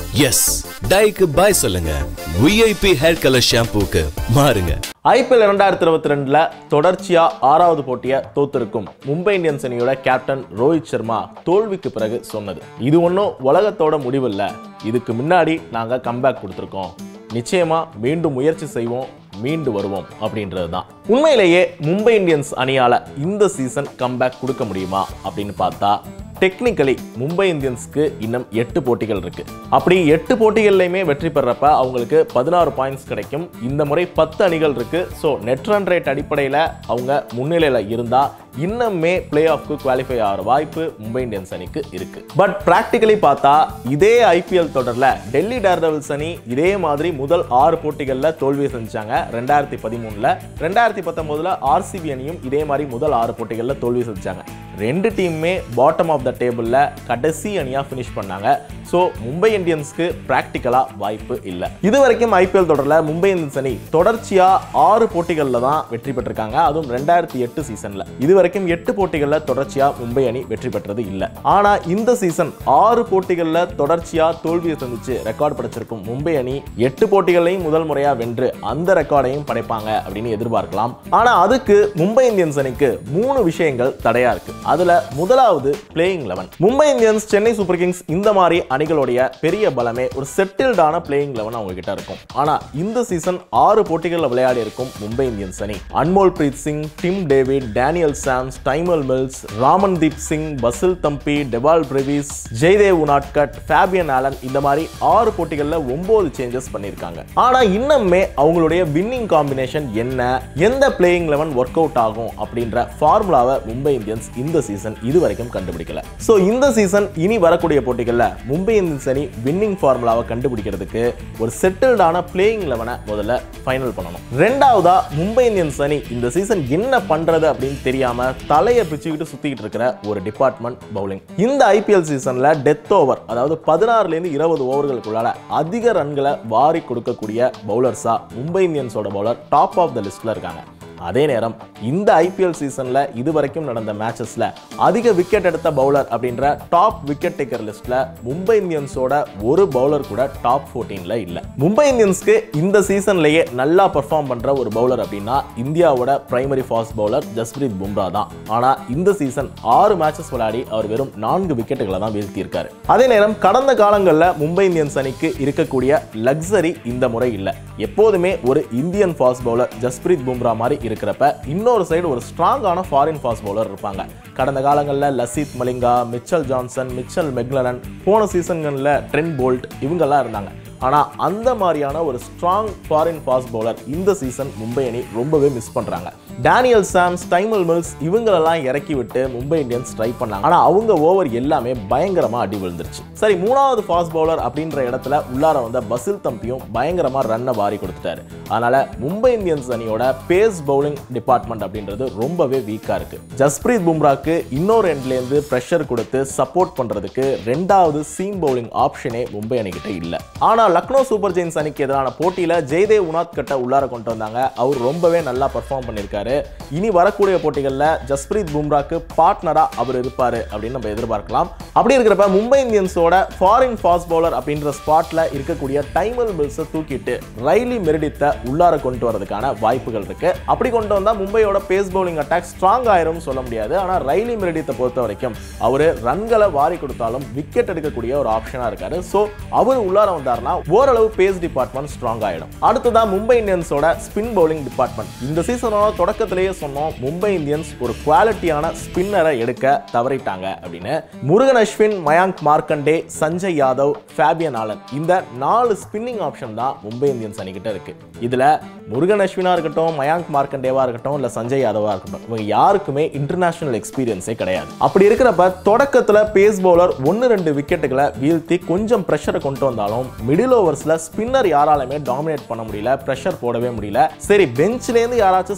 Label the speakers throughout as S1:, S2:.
S1: S டைக்கு பாய் சொல்லுங்க VIP hair colour ஷாம்பூக்கு மாறுங்க
S2: IPL இரண்டாயிரத்தி இருபத்தி ரெண்டுல தொடர்ச்சியா ஆறாவது போட்டியை தோத்திருக்கும் மும்பை இந்தியன்ஸ் அணியோட கேப்டன் ரோஹித் சர்மா தோல்விக்கு பிறகு சொன்னது இது ஒன்றும் உலகத்தோட முடிவில்ல இதுக்கு முன்னாடி நாங்க கம்பேக் கொடுத்துருக்கோம் நிச்சயமா மீண்டும் முயற்சி செய்வோம் மீண்டு வருவோம் அப்படின்றது தான் உண்மையிலேயே மும்பை இந்தியன்ஸ் அணியால இந்த சீசன் கம்பேக் கொடுக்க முடியுமா அப்படின்னு பார்த்தா டெக்னிக்கலி மும்பை இந்தியன்ஸ்க்கு இன்னும் எட்டு போட்டிகள் இருக்கு அப்படி எட்டு போட்டிகள்லையுமே வெற்றி பெறப்ப அவங்களுக்கு பதினாறு பாயிண்ட்ஸ் கிடைக்கும் இந்த முறை பத்து அணிகள் இருக்கு ஸோ நெட் ரன் ரேட் அடிப்படையில் அவங்க முன்னிலையில் இருந்தா இன்னுமே பிளே ஆஃப்க்கு குவாலிஃபை ஆகிற வாய்ப்பு மும்பை இந்தியன்ஸ் அணிக்கு இருக்கு பட் ப்ராக்டிக்கலி பார்த்தா இதே ஐபிஎல் தொடரில் டெல்லி டேர்டெவில்ஸ் அணி இதே மாதிரி முதல் ஆறு போட்டிகளில் தோல்வி செஞ்சாங்க ரெண்டாயிரத்தி பதிமூணுல ரெண்டாயிரத்தி பத்தொன்பதுல ஆர்சிபி அணியும் இதே மாதிரி முதல் ஆறு போட்டிகளில் தோல்வி செஞ்சாங்க ரெண்டு டீமுமே பாட்டம் ஆஃப் த டேபிளில் கடைசி அணியாக ஃபினிஷ் பண்ணாங்க ஸோ மும்பை இந்தியன்ஸ்க்கு ப்ராக்டிக்கலாக வாய்ப்பு இல்லை இது வரைக்கும் ஐபிஎல் தொடரில் மும்பை இந்தியன்ஸ் அணி தொடர்ச்சியாக ஆறு போட்டிகளில் தான் வெற்றி பெற்றிருக்காங்க அதுவும் ரெண்டாயிரத்தி எட்டு சீசனில் இது வரைக்கும் எட்டு போட்டிகளில் தொடர்ச்சியாக மும்பை அணி வெற்றி பெற்றது இல்லை ஆனால் இந்த சீசன் ஆறு போட்டிகளில் தொடர்ச்சியாக தோல்வியை சந்திச்சு ரெக்கார்ட் படைச்சிருக்கும் மும்பை அணி எட்டு போட்டிகளையும் முதல் முறையாக வென்று அந்த ரெக்கார்டையும் படைப்பாங்க அப்படின்னு எதிர்பார்க்கலாம் ஆனால் அதுக்கு மும்பை இந்தியன்ஸ் அணிக்கு மூணு விஷயங்கள் தடையா இருக்கு அதுல முதலாவது playing eleven Mumbai Indians Chennai Super Kings இந்த மாதிரி அணிகளுடைய பெரிய பலமே ஒரு செட்டில்டான பிளேயிங் லெவன் அவங்க கிட்ட இருக்கும் ஆனா இந்த சீசன் ஆறு போட்டிகளில் விளையாடி இருக்கும் மும்பை இந்தியன்ஸ் அணி Anmol Preet Singh Tim David Daniel Sams Tymal Mills Ramandeep Singh Basil Thampi Dewald Brevis Jaydev Unadkat Fabian Allen இந்த மாதிரி ஆறு போட்டிகளில் ஒன்பது சேஞ்சஸ் பண்ணியிருக்காங்க ஆனா இன்னுமே அவங்களுடைய வின்னிங் காம்பினேஷன் என்ன எந்த பிளேயிங் லெவன் ஒர்க் அவுட் ஆகும் அப்படின்ற ஃபார்முலாவை மும்பை இந்தியன்ஸ் இந்த சீசன் இது வரைக்கும் கண்டுபிடிக்கல ஸோ இந்த சீசன் இனி வரக்கூடிய போட்டிகளில் மும்பை இந்தியன்ஸ் அணி வின்னிங் ஃபார்முலாவை கண்டுபிடிக்கிறதுக்கு ஒரு செட்டில்டான பிளேயிங் லெவனை முதல்ல ஃபைனல் பண்ணணும் ரெண்டாவதா மும்பை இந்தியன்ஸ் அணி இந்த சீசன் என்ன பண்றது அப்படின்னு தெரியாம தலையை பிச்சுக்கிட்டு சுத்திக்கிட்டு இருக்கிற ஒரு டிபார்ட்மெண்ட் பவுலிங் இந்த ஐபிஎல் சீசன்ல டெத் ஓவர் அதாவது பதினாறுல இருந்து இருபது ஓவர்களுக்குள்ளால அதிக ரன்களை வாரி கொடுக்கக்கூடிய பவுலர்ஸா மும்பை இந்தியன்ஸோட பவுலர் டாப் ஆஃப் த லிஸ்ட்ல இருக்காங்க அதே நேரம் இந்த ஐபிஎல் சீசன்ல இதுவரைக்கும் நடந்த மேட்சஸ்ல அதிக விக்கெட் எடுத்த பவுலர் அப்படின்ற டாப் விக்கெட் டேக்கர் லிஸ்ட்ல மும்பை இந்தியன்ஸோட ஒரு பவுலர் கூட டாப் 14ல இல்ல மும்பை இந்தியன்ஸ்க்கு இந்த சீசன்லயே நல்லா பெர்ஃபார்ம் பண்ற ஒரு பவுலர் அப்படின்னா இந்தியாவோட primary fast bowler Jasprit Bumrah தான் ஆனா இந்த சீசன் ஆறு மேட்சஸ் விளையாடி அவர் வெறும் நான்கு விக்கெட்டுகளை தான் வீழ்த்தி இருக்காரு அதே நேரம் கடந்த காலங்களில் மும்பை இந்தியன்ஸ் அணிக்கு இருக்கக்கூடிய லக்ஸரி இந்த முறை இல்லை எப்போதுமே ஒரு Indian fast bowler Jasprit Bumrah மாதிரி இருக்கிறப்ப இன்னொரு சைடு ஒரு ஸ்ட்ராங்கான ஃபாரின் ஃபாஸ்ட் பவுலர் இருப்பாங்க கடந்த காலங்களில் Lasith Malinga Mitchell Johnson Mitchell McClenaghan போன சீசன்களில் ட்ரெண்ட் போல்ட் இவங்கெல்லாம் இருந்தாங்க ஆனால் அந்த மாதிரியான ஒரு ஸ்ட்ராங் ஃபாரின் ஃபாஸ்ட் பவுலர் இந்த சீசன் மும்பை அணி ரொம்பவே மிஸ் பண்ணுறாங்க டேனியல் சாம்ஸ் டைமல் மில்ஸ் இவங்களெல்லாம் இறக்கி விட்டு மும்பை இந்தியன்ஸ் ட்ரை பண்ணாங்க ஆனால் அவங்க ஓவர் எல்லாமே பயங்கரமாக அடி விழுந்துருச்சு சரி மூணாவது ஃபாஸ்ட் பவுலர் அப்படின்ற இடத்துல உள்ளார வந்த பசில் தம்பியும் பயங்கரமாக ரன்னை வாரி கொடுத்துட்டாரு அதனால மும்பை இந்தியன்ஸ் அணியோட பேஸ் பவுலிங் டிபார்ட்மெண்ட் அப்படின்றது ரொம்பவே வீக்காக இருக்கு ஜஸ்பிரீத் பும்ராக்கு இன்னொரு எண்ட்லேருந்து ப்ரெஷர் கொடுத்து சப்போர்ட் பண்ணுறதுக்கு ரெண்டாவது சீம் பவுலிங் ஆப்ஷனே மும்பை அணிக்கிட்ட இல்லை ஆனால் லக்னோ சூப்பர் ஜெயின்ஸ் அணிக்கு எதிரான போட்டியில் ஜெய்தேவ் உனாத் கட்ட உள்ளார கொண்டு வந்தாங்க அவர் ரொம்பவே நல்லா பர்ஃபார்ம் பண்ணியிருக்காரு இனி வரக்கூடிய போட்டிகளில் ஜஸ்பிரீத் பும்ராக்கு பார்ட்னரா அவர் இருப்பாரு அப்படின்னு நம்ம எதிர்பார்க்கலாம் அப்படி இருக்கிறப்ப மும்பை இந்தியன்ஸோட ஃபாரின் ஃபாஸ்ட் பவுலர் அப்படின்ற ஸ்பாட்ல இருக்கக்கூடிய டைமல் மில்ஸை தூக்கிட்டு ரைலி மெரிடித்த உள்ளார கொண்டு வரதுக்கான வாய்ப்புகள் இருக்கு அப்படி கொண்டு வந்தா மும்பையோட பேஸ் பவுலிங் அட்டாக் ஸ்ட்ராங் ஆயிரும்னு சொல்ல முடியாது ஆனா ரைலி மெரிடித்தை பொறுத்த வரைக்கும் அவரு ரன்களை வாரி கொடுத்தாலும் விக்கெட் எடுக்கக்கூடிய ஒரு ஆப்ஷனா இருக்காரு ஸோ அவர் உள்ளார வந்தாருன்னா ஓரளவு பேஸ் டிபார்ட்மெண்ட் ஸ்ட்ராங் ஆயிடும் அடுத்ததான் மும்பை இந்தியன்ஸோட ஸ்பின் பவுலிங் டிபார்ட்மெண்ட் இந்த சீசனோட தொடக்கத்திலேயே சொன்னோம் மும்பை இந்தியன்ஸ் ஒரு குவாலிட்டியான ஸ்பின்னரை எடுக்க தவறிட்டாங்க அப்படின்னு முருகன் அஸ்வின் மயாங்க் மார்க்கண்டே சஞ்சய் யாதவ் ஃபேபியன் ஆலன் இந்த நாலு ஸ்பின்னிங் ஆப்ஷன் தான் மும்பை இந்தியன்ஸ் அணிகிட்ட இருக்கு இதுல முருகன் அஸ்வினா இருக்கட்டும் மயாங்க் மார்க்கண்டேவா இருக்கட்டும் இல்ல சஞ்சய் யாதவா இருக்கட்டும் இவங்க யாருக்குமே இன்டர்நேஷனல் எக்ஸ்பீரியன்ஸே கிடையாது அப்படி இருக்கிறப்ப தொடக்கத்துல பேஸ் பவுலர் ஒன்னு ரெண்டு விக்கெட்டுகளை வீழ்த்தி கொஞ்சம் ப்ரெஷரை கொண்டு வந்தாலும் மிடில் ஓவர்ஸ்ல ஸ்பின்னர் யாராலுமே டாமினேட் பண்ண முடியல ப்ரெஷர் போடவே முடியல சரி பெஞ்ச்ல இருந்து யாராச்சும் ஸ்பின்னர்ஸ்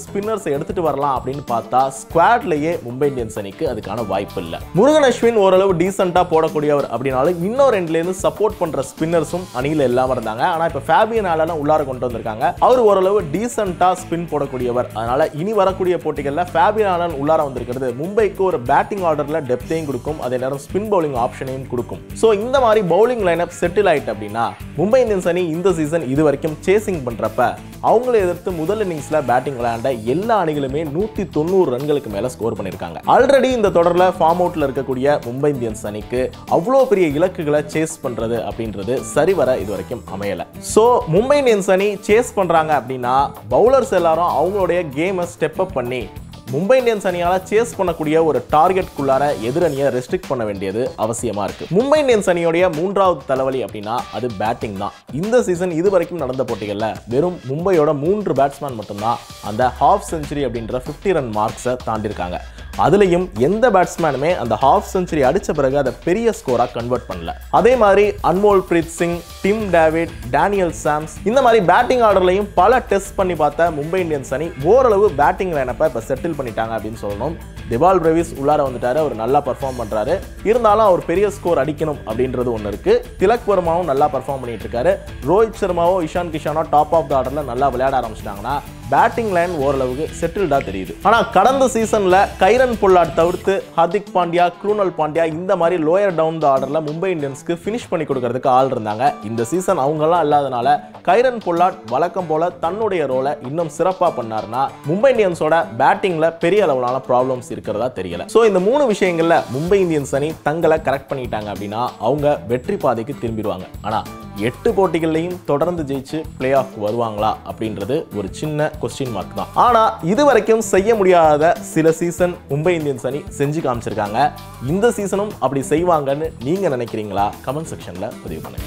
S2: பேட்ஸ்மேன்ஸை எடுத்துட்டு வரலாம் அப்படின்னு பார்த்தா ஸ்குவாட்லயே மும்பை இந்தியன்ஸ் அணிக்கு அதுக்கான வாய்ப்பு இல்லை முருகன் அஸ்வின் ஓரளவு டீசெண்டா போடக்கூடியவர் அப்படின்னாலும் இன்னொரு ரெண்டுல இருந்து சப்போர்ட் பண்ற ஸ்பின்னர்ஸும் அணியில இல்லாம இருந்தாங்க ஆனா இப்ப ஃபேபியன் ஆலன் உள்ளார கொண்டு வந்திருக்காங்க அவர் ஓரளவு டீசெண்டா ஸ்பின் போடக்கூடியவர் அதனால இனி வரக்கூடிய போட்டிகள்ல ஃபேபியன் ஆலன் உள்ளார வந்திருக்கிறது மும்பைக்கு ஒரு பேட்டிங் ஆர்டர்ல டெப்த்தையும் கொடுக்கும் அதே நேரம் ஸ்பின் பவுலிங் ஆப்ஷனையும் கொடுக்கும் ஸோ இந்த மாதிரி பவுலிங் லைனப் செட்டில் ஆயிட்டு அப்படின்னா மும்பை இந்தியன்ஸ் அணி இந்த சீசன் இது வரைக்கும் சேசிங் பண்றப்ப அவங்களை எதிர்த்து முதல் இன்னிங்ஸ்ல பேட்டிங் விளையாண்ட எல்லா அணிகளுமே நூத்தி தொண்ணூறு ரன்களுக்கு மேல ஸ்கோர் பண்ணிருக்காங்க ஆல்ரெடி இந்த தொடர்ல ஃபார்ம் அவுட்ல இருக்கக்கூடிய மும்பை இந்தியன்ஸ் அணிக்கு அவ்வளோ பெரிய இலக்குகளை சேஸ் பண்றது அப்படின்றது சரிவர இது வரைக்கும் அமையல ஸோ மும்பை இந்தியன்ஸ் அணி சேஸ் பண்றாங்க அப்படின்னா பவுலர்ஸ் எல்லாரும் அவங்களுடைய கேமை ஸ்டெப் அப் பண்ணி மும்பை இந்தியன்ஸ் அணியால சேஸ் பண்ணக்கூடிய ஒரு டார்கெட்குள்ளார எதிரணியை ரெஸ்ட்ரிக்ட் பண்ண வேண்டியது அவசியமா இருக்கு மும்பை இந்தியன்ஸ் அணியோடைய மூன்றாவது தலைவலி அப்படின்னா அது பேட்டிங் தான் இந்த சீசன் இது வரைக்கும் நடந்த போட்டிகள்ல வெறும் மும்பையோட மூன்று பேட்ஸ்மேன் மட்டும்தான் அந்த ஹாஃப் செஞ்சுரி அப்படின்ற 50 ரன் மார்க்ஸை தாண்டிருக்காங்க அதுலயும் எந்த பேட்ஸ்மேனுமே அந்த ஹாஃப் செஞ்சுரி அடிச்ச பிறகு அதை பெரிய ஸ்கோரா கன்வெர்ட் பண்ணல அதே மாதிரி Anmol Preet Singh Tim David Daniel Sams இந்த மாதிரி பேட்டிங் ஆர்டர்லையும் பல டெஸ்ட் பண்ணி பார்த்த மும்பை இந்தியன்ஸ் அணி ஓரளவு பேட்டிங் லைனப்பை இப்போ செட்டில் பண்ணிட்டாங்க அப்படின்னு சொல்லணும் திவால் பிரவிஸ் உள்ளார வந்துட்டாரு அவர் நல்லா பர்ஃபார்ம் பண்றாரு இருந்தாலும் அவர் பெரிய ஸ்கோர் அடிக்கணும் அப்படின்றது ஒன்று இருக்கு திலக் வர்மாவும் நல்லா பர்ஃபார்ம் பண்ணிட்டு இருக்காரு ரோஹித் சர்மாவோ இஷான் கிஷானோ டாப் ஆஃப் த ஆர்டர்ல நல்லா விளையாட ஆரம்பிச்சிட்டாங்கன்னா பேட்டிங் லைன் ஓரளவுக்கு செட்டில்டா தெரியுது ஆனா கடந்த சீசன்ல கைரன் பொல்லாட் தவிர்த்து ஹர்திக் பாண்டியா க்ரூனல் பாண்டியா இந்த மாதிரி லோயர் டவுன் த ஆர்டர்ல மும்பை இந்தியன்ஸ்க்கு ஃபினிஷ் பண்ணி கொடுக்கறதுக்கு ஆள் இருந்தாங்க இந்த சீசன் அவங்கெல்லாம் இல்லாதனால கைரன் பொல்லாட் வழக்கம் போல தன்னுடைய ரோலை இன்னும் சிறப்பா பண்ணாருன்னா மும்பை இந்தியன்ஸோட பேட்டிங்ல பெரிய அளவிலான ப்ராப்ளம்ஸ் இருக்கிறதா தெரியல சோ இந்த மூணு விஷயங்கள்ல மும்பை இந்தியன்ஸ் அணி தங்களை கரெக்ட் பண்ணிட்டாங்க அப்படின்னா அவங்க வெற்றி பாதைக்கு திரும்பிடுவாங்க ஆனா எட்டு போட்டிகள்லையும் தொடர்ந்து ஜெயிச்சு பிளே ஆஃப் வருவாங்களா அப்படின்றது ஒரு சின்ன கொஸ்டின் மார்க் தான் ஆனா இது வரைக்கும் செய்ய முடியாத சில சீசன் மும்பை இந்தியன்ஸ் அணி செஞ்சு காமிச்சிருக்காங்க இந்த சீசனும் அப்படி செய்வாங்கன்னு நீங்க நினைக்கிறீங்களா கமெண்ட் செக்ஷன்ல பதிவு பண்ணுங்க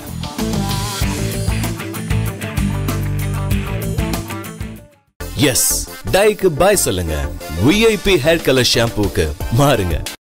S1: எஸ் டைக்கு பாய் சொல்லுங்க விஐபி ஹேர் கலர் ஷாம்பூக்கு மாறுங்க